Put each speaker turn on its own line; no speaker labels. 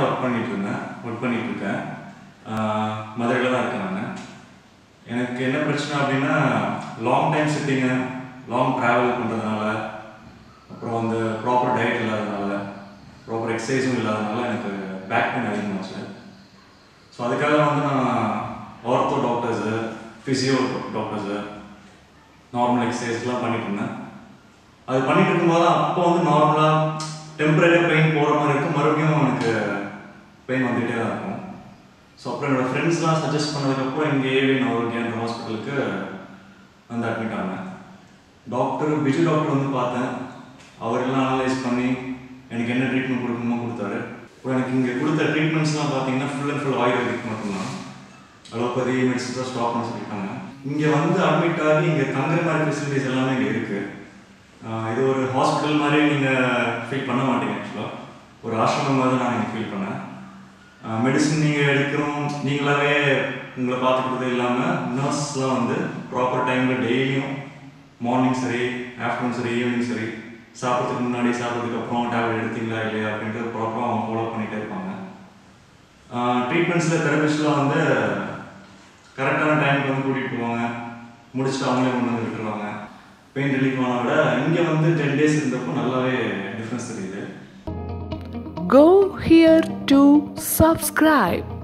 Work பண்ணிட்டு இருந்தேன் work பண்ணிட்டு இருக்கேன் மதுரையில் தான் இருக்கேன் நான் எனக்கு என்ன பிரச்சனை அப்படின்னா long time sitting long travel பண்ணுறதுனால அப்புறம் வந்து ப்ராப்பர் டயட் இல்லாதனால ப்ராப்பர் எக்ஸசைஸும் இல்லாதனால எனக்கு பேக் பெயின் அதிகமாச்சு ஸோ அதுக்காக வந்து நான் ortho doctors physio doctors normal எக்ஸசைஸ்லாம் பண்ணிட்டு இருந்தேன் அது பண்ணிட்டு இருக்கும்போது அப்போ வந்து நார்மலாக டெம்பரரியாக பெயின் போகிற மாதிரி இருக்கும் மறுபடியும் எனக்கு பெயின் வந்துகிட்டே தான் இருக்கும் ஸோ அப்புறம் என்னோடய ஃப்ரெண்ட்ஸ்லாம் சஜஸ்ட் பண்ணதுக்கப்புறம் இங்கே ஏவி நவரோக்கியன்ற ஹாஸ்பிட்டலுக்கு வந்து அட்மிட் ஆனேன் டாக்டர் பிஜு டாக்டர் வந்து பார்த்தேன் அவர் எல்லாம் அனலைஸ் பண்ணி எனக்கு என்ன ட்ரீட்மெண்ட் கொடுக்கணுமோ கொடுத்தாரு இப்போ எனக்கு இங்கே கொடுத்த ட்ரீட்மெண்ட்ஸ்லாம் பார்த்தீங்கன்னா ஃபுல் அண்ட் ஃபுல் ஆயுர்வேதிக் மட்டும்தான் அலோபதி மெடிசன்ஸ் தான் ஸ்டாப் பண்ண சொல்லிட்டாங்க இங்கே வந்து அட்மிட் ஆகி இங்கே தங்குற மாதிரி ஃபெசிலிட்டிஸ் எல்லாமே இங்கே இருக்குது இது ஒரு ஹாஸ்பிட்டல் மாதிரி நீங்கள் ஃபீல் பண்ண மாட்டீங்க ஆக்சுவலாக ஒரு ஆசிரமம் மாதிரி நான் இங்கே ஃபீல் பண்ணேன் மெடிசன் நீங்கள் எடுக்கிறோம் நீங்களாவே உங்களை பார்த்துக்கிறது இல்லாமல் நர்ஸ்லாம் வந்து ப்ராப்பர் டைமில் டெய்லியும் மார்னிங் சரி ஆஃப்டர்நூன் சரி ஈவினிங் சரி சாப்பிட்றதுக்கு முன்னாடி சாப்பிட்றதுக்கு அப்புறம் டேப்லெட் எடுத்தீங்களா இல்லையா அப்படின்ட்டு ப்ராப்பராக அவங்க ஃபாலோ பண்ணிகிட்டே இருப்பாங்க ட்ரீட்மெண்ட்ஸில் தெரபிஸ்ட்லாம் வந்து கரெக்டான டைமுக்கு வந்து கூட்டிகிட்டு போவாங்க முடிச்சுட்டு அவங்களே கொண்டு வந்து விட்டுருவாங்க பெயின் ரிலீஃப் ஆன விட இங்கே வந்து டென் டேஸ் இருந்தப்போ நல்லாவே டிஃப்ரென்ஸ் தெரியுது
Go here to subscribe.